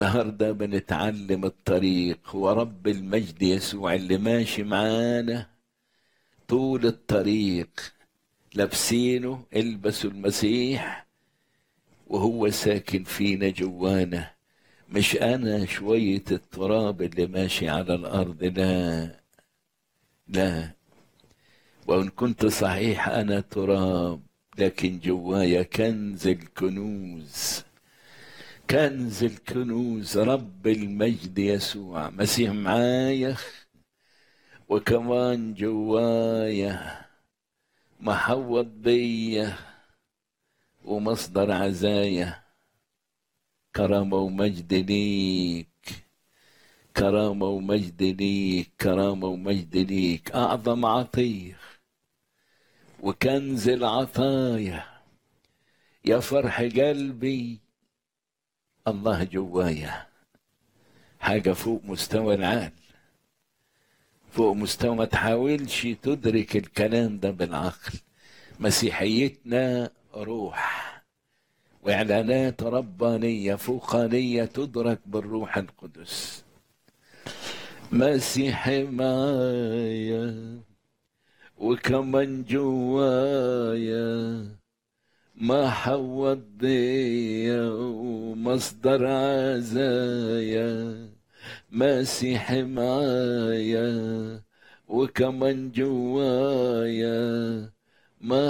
النهارده بنتعلم الطريق هو رب المجد يسوع اللي ماشي معانا طول الطريق لابسينه البسوا المسيح وهو ساكن فينا جوانا مش انا شويه التراب اللي ماشي على الارض لا لا وان كنت صحيح انا تراب لكن جوايا كنز الكنوز كنز الكنوز رب المجد يسوع مسيح معايا وكمان جوايا محوط بيا ومصدر عزايا كرامة ومجد ليك كرامة ومجد ليك كرامة ومجد ليك أعظم عطية وكنز العطايا يا فرح قلبي الله جوايا حاجة فوق مستوى العقل فوق مستوى ما تحاولش تدرك الكلام ده بالعقل مسيحيتنا روح وإعلانات ربانية فوقانية تدرك بالروح القدس مسيحي معايا وكمان جوايا ما حوض بيا ومصدر عزايا مسيحي معايا وكمان جوايا ما